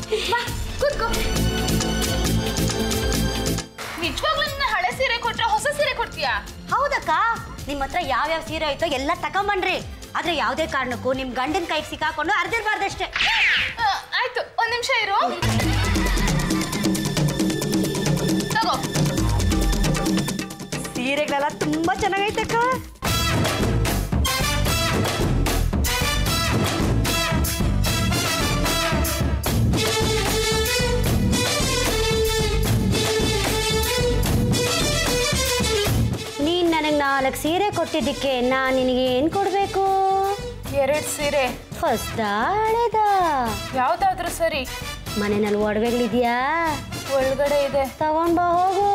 ಬಾ ಕೂತ್ಕೋ ನಿಜವಾಗ್ಲೂ ನಿನ್ನ ಹಳೆ ಸೀರೆ ಕೊಟ್ರೆ ಹೊಸ ಸೀರೆ ಕೊಡ್ತೀಯಾ ಹೌದಕ್ಕ ನಿಮ್ಮ ಹತ್ರ ಯಾವ್ಯಾವ ಸೀರೆ ಐತೋ ಎಲ್ಲ ತಗೊಂಬನ್ರಿ ಆದ್ರೆ ಯಾವುದೇ ಕಾರಣಕ್ಕೂ ನಿಮ್ ಗಂಡನ ಕೈಗೆ ಸಿಕ್ಕಾಕೊಂಡು ಅರ್ದಿರ್ಬಾರ್ದಷ್ಟೇ ಆ, ಆಯ್ತು ಒಂದ್ ನಿಮಿಷ ಇರು ತಗೋ ಸೀರೆಗಳೆಲ್ಲ ತುಂಬಾ ಚೆನ್ನಾಗೈತಕ್ಕ ನೀನ್ ನನಗೆ ನಾಲ್ಕು ಸೀರೆ ಕೊಟ್ಟಿದ್ದಕ್ಕೆ ನಾನ್ ನಿನಗೆ ಏನ್ ಕೊಡ್ಬೇಕು ಎರಡ್ ಸೀರೆ ಫಸ್ಟ್ ಹಳೆದ ಯಾವ್ದಾದ್ರೂ ಸರಿ ಮನೆಯಲ್ಲಿ ಒಡವೆಗಳಿದ್ಯಾ ಒಳಗಡೆ ಇದೆ ತಗೊಂಡ್ ಬಾ ಹೋಗು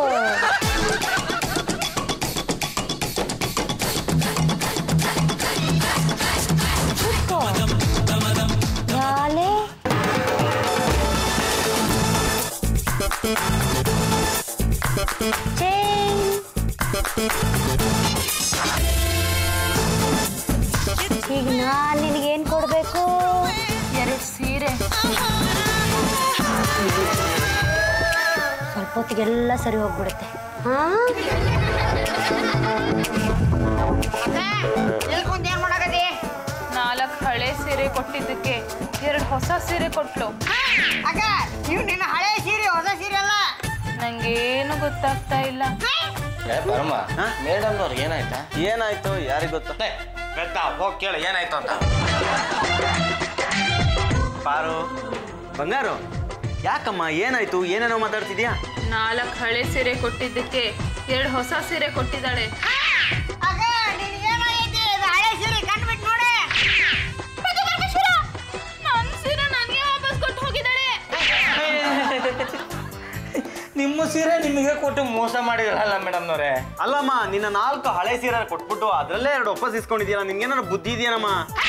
ಕೂತ್ಕೋ. ಯಾಲೆ? ಚೇಂಜ್. ಈಗ ನಾನ್ ನಿನಗೇನ್ ಕೊಡ್ಬೇಕು ಎರಡ್ ಸೀರೆ ಸ್ವಲ್ಪ ಹೊತ್ತಿಗೆಲ್ಲ ಸರಿ ಹೋಗ್ಬಿಡುತ್ತೆ ಹಾ ನಾಲ್ಕು ಹಳೆ ಸೀರೆ ಕೊಟ್ಟಿದ್ದಕ್ಕೆ ಎರಡು ಹೊಸ ಸೀರೆ ಕೊಟ್ಲು ಅಕ್ಕ ನೀವು ನಿನ್ನ ಹಳೆ ಸೀರೆ ಹೊಸ ಸೀರೆ ಅಲ್ಲ ನಂಗೇನು ಗೊತ್ತಾಗ್ತಾ ಇಲ್ಲ ಏ ಪರಮ ಮೇಡಮ್ ಅವ್ರಿಗೆ ಏನಾಯ್ತಾ ಏನಾಯ್ತು ಯಾರಿಗ್ ಗೊತ್ತು ಬೆತ್ತ ಹೋಗಿ ಕೇಳು ಏನಾಯ್ತು ಅಂತ ಪಾರು ಬಂಗಾರು ಯಾಕಮ್ಮ ಏನಾಯ್ತು ಏನೇನೋ ಮಾತಾಡ್ತಿದ್ಯಾ ನಾಲ್ಕು ಹಳೆ ಸೀರೆ ಕೊಟ್ಟಿದ್ದಕ್ಕೆ ಎರಡು ಹೊಸ ಸೀರೆ ಕೊಟ್ಟಿದ್ದಾಳೆ ಅಕ್ಕ ನಿನಗೆ ಏನಾಗೈತಿ ಇದು ಹಳೆ ಸೀರೆ ಕಂಡ್ಬಿಟ್ಟು ನೋಡಿ ನನ್ನ ಸೀರೆ ನನಗೆ ವಾಪಸ್ ಕೊಟ್ಟು ಹೋಗಿದ್ದಾಳೆ ನಿಮ್ಮ ಸೀರೆ ನಿಮಗೆ ಕೊಟ್ಟು ಮೋಸ ಮಾಡಿದ್ರಲ್ಲ ಮೇಡಮ್ನವ್ರೆ ಅಲ್ಲಮ್ಮ ನಿನ್ನ ನಾಲ್ಕು ಹಳೆ ಸೀರೆ ಕೊಟ್ಬಿಟ್ಟು ಅದ್ರಲ್ಲೇ ಎರಡು ವಾಪಸ್ ಇಸ್ಕೊಂಡಿದ್ಯಲ್ಲ ನಿನ್ಗೇನಾದ್ರು ಬುದ್ಧಿ ಇದೆಯೇನಮ್ಮ